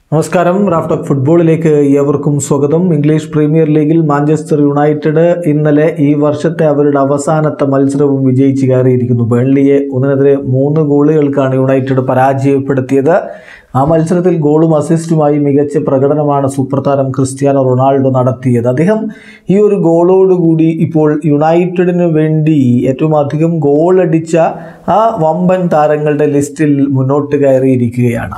നമസ്കാരം റാഫ്റ്റോക്ക് ഫുട്ബോളിലേക്ക് ഏവർക്കും സ്വാഗതം ഇംഗ്ലീഷ് പ്രീമിയർ ലീഗിൽ മാഞ്ചസ്റ്റർ യുണൈറ്റഡ് ഇന്നലെ ഈ വർഷത്തെ അവരുടെ അവസാനത്തെ മത്സരവും വിജയിച്ച് കയറിയിരിക്കുന്നു ബേൺലിയെ ഒന്നിനെതിരെ മൂന്ന് ഗോളുകൾക്കാണ് യുണൈറ്റഡ് പരാജയപ്പെടുത്തിയത് ആ മത്സരത്തിൽ ഗോളും അസിസ്റ്റുമായി മികച്ച പ്രകടനമാണ് സൂപ്പർ താരം ക്രിസ്ത്യാനോ റൊണാൾഡോ നടത്തിയത് അദ്ദേഹം ഈ ഒരു ഗോളോടുകൂടി ഇപ്പോൾ യുണൈറ്റഡിന് വേണ്ടി ഏറ്റവും അധികം ഗോൾ അടിച്ച ആ വമ്പൻ താരങ്ങളുടെ ലിസ്റ്റിൽ മുന്നോട്ട് കയറിയിരിക്കുകയാണ്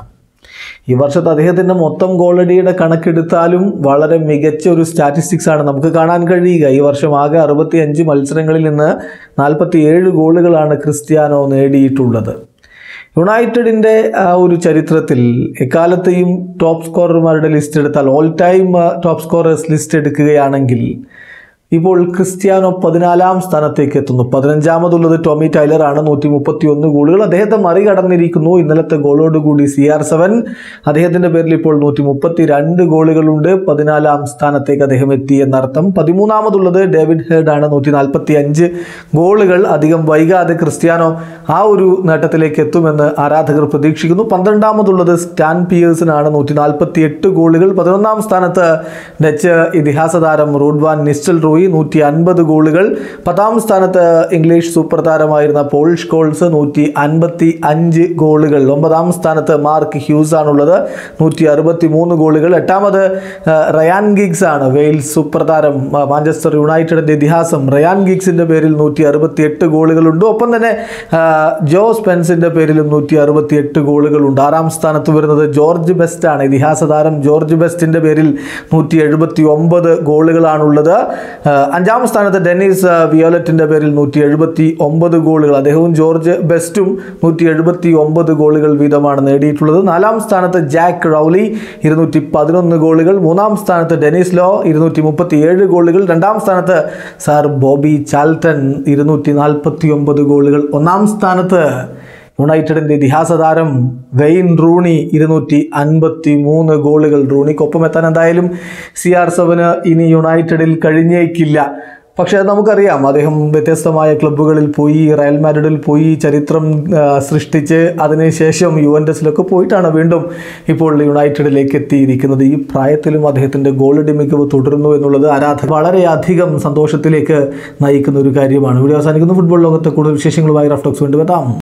ഈ വർഷത്തെ അദ്ദേഹത്തിൻ്റെ മൊത്തം ഗോളടിയുടെ കണക്കെടുത്താലും വളരെ മികച്ച ഒരു സ്റ്റാറ്റിസ്റ്റിക്സ് ആണ് നമുക്ക് കാണാൻ കഴിയുക ഈ വർഷം ആകെ അറുപത്തി അഞ്ച് മത്സരങ്ങളിൽ നിന്ന് നാൽപ്പത്തി ഏഴ് ഗോളുകളാണ് ക്രിസ്ത്യാനോ നേടിയിട്ടുള്ളത് യുണൈറ്റഡിൻ്റെ ആ ഒരു ചരിത്രത്തിൽ എക്കാലത്തെയും ടോപ്പ് സ്കോറർമാരുടെ ലിസ്റ്റ് എടുത്താൽ all time top scorers list എടുക്കുകയാണെങ്കിൽ ഇപ്പോൾ ക്രിസ്ത്യാനോ പതിനാലാം സ്ഥാനത്തേക്ക് എത്തുന്നു പതിനഞ്ചാമതുള്ളത് ടോമി ടൈലർ ആണ് നൂറ്റി മുപ്പത്തി ഒന്ന് ഗോളുകൾ അദ്ദേഹത്തെ മറികടന്നിരിക്കുന്നു ഇന്നലത്തെ ഗോളോടുകൂടി സി ആർ സെവൻ അദ്ദേഹത്തിൻ്റെ പേരിൽ ഇപ്പോൾ നൂറ്റി മുപ്പത്തി രണ്ട് ഗോളുകളുണ്ട് പതിനാലാം സ്ഥാനത്തേക്ക് അദ്ദേഹം എത്തി എന്നർത്ഥം പതിമൂന്നാമതുള്ളത് ഡേവിഡ് ഹേർഡ് ആണ് നൂറ്റി നാൽപ്പത്തി അഞ്ച് ഗോളുകൾ അധികം വൈകാതെ ക്രിസ്ത്യാനോ ആ ഒരു നേട്ടത്തിലേക്ക് എത്തുമെന്ന് ആരാധകർ പ്രതീക്ഷിക്കുന്നു പന്ത്രണ്ടാമതുള്ളത് സ്റ്റാൻ പിയേഴ്സിനാണ് നൂറ്റി നാൽപ്പത്തി എട്ട് ഗോളുകൾ പതിനൊന്നാം സ്ഥാനത്ത് ഡച്ച് ഇതിഹാസ താരം റൂഡ്വാൻ നിസ്റ്റൽ റൂയി നൂറ്റി അൻപത് ഗോളുകൾ പത്താം സ്ഥാനത്ത് ഇംഗ്ലീഷ് സൂപ്പർ താരമായിരുന്ന പോൾ ഷ്കോൾസ് നൂറ്റി അൻപത്തി അഞ്ച് ഗോളുകൾ ഒമ്പതാം സ്ഥാനത്ത് മാർക്ക് ഹ്യൂസ് ആണുള്ളത് നൂറ്റി അറുപത്തി മൂന്ന് ഗോളുകൾ എട്ടാമത് ആ, റയാൻ ഗിഗ്സ് ആണ് വെയിൽസ് സൂപ്പർ താരം ആ, മാഞ്ചസ്റ്റർ യുണൈറ്റഡിൻ്റെ ഇതിഹാസം റയാൻ ഗിഗ്സിൻ്റെ പേരിൽ നൂറ്റി അറുപത്തി എട്ട് ഗോളുകളുണ്ട് ഒപ്പം തന്നെ ആ, ജോ സ്പെൻസിൻ്റെ പേരിലും നൂറ്റി അറുപത്തി എട്ട് ഗോളുകളുണ്ട് ആറാം സ്ഥാനത്ത് വരുന്നത് ജോർജ് ബെസ്റ്റ് ആണ് ഇതിഹാസ താരം ജോർജ് ബെസ്റ്റിൻ്റെ പേരിൽ നൂറ്റി എഴുപത്തി ഒമ്പത് ഗോളുകളാണുള്ളത് ആ, അഞ്ചാം സ്ഥാനത്ത് ഡെന്നീസ് ആ, വിയോലറ്റിൻ്റെ പേരിൽ നൂറ്റി എഴുപത്തി ഒമ്പത് ഗോളുകൾ അദ്ദേഹവും ജോർജ് ബെസ്റ്റും നൂറ്റി എഴുപത്തി ഒമ്പത് ഗോളുകൾ വീതമാണ് നേടിയിട്ടുള്ളത് നാലാം സ്ഥാനത്ത് ജാക്ക് റൗലി ഇരുന്നൂറ്റി പതിനൊന്ന് ഗോളുകൾ മൂന്നാം സ്ഥാനത്ത് ഡെനിസ് ലോ ഇരുന്നൂറ്റി മുപ്പത്തി ഏഴ് ഗോളുകൾ രണ്ടാം സ്ഥാനത്ത് സാർ ബോബി ചാൽട്ടൺ ഇരുന്നൂറ്റി നാൽപ്പത്തി ഒമ്പത് ഗോളുകൾ ഒന്നാം സ്ഥാനത്ത് യുണൈറ്റഡിൻ്റെ ഇതിഹാസ താരം വെയിൻ റൂണി ഇരുന്നൂറ്റി അൻപത്തി മൂന്ന് ഗോളുകൾ റൂണിക്കൊപ്പം എത്താൻ എന്തായാലും സി ആർ സെവന് ഇനി യുണൈറ്റഡിൽ കഴിഞ്ഞേക്കില്ല പക്ഷേ നമുക്കറിയാം അദ്ദേഹം വ്യത്യസ്തമായ ക്ലബ്ബുകളിൽ പോയി റയൽ മാഡ്രിഡിൽ പോയി ചരിത്രം ആ, സൃഷ്ടിച്ച് അതിനുശേഷം യു എൻ എസിലൊക്കെ പോയിട്ടാണ് വീണ്ടും ഇപ്പോൾ യുണൈറ്റഡിലേക്ക് എത്തിയിരിക്കുന്നത് ഈ പ്രായത്തിലും അദ്ദേഹത്തിൻ്റെ ഗോളടി മികവ് തുടരുന്നു എന്നുള്ളത് ആരാധക വളരെയധികം സന്തോഷത്തിലേക്ക് നയിക്കുന്ന ഒരു കാര്യമാണ് വീഡിയോ അവസാനിക്കുന്നു ഫുട്ബോൾ ലോകത്തെ കൂടുതൽ വിശേഷങ്ങളുമായി റഫ്റ്റോക്സ് വീണ്ടും എത്താം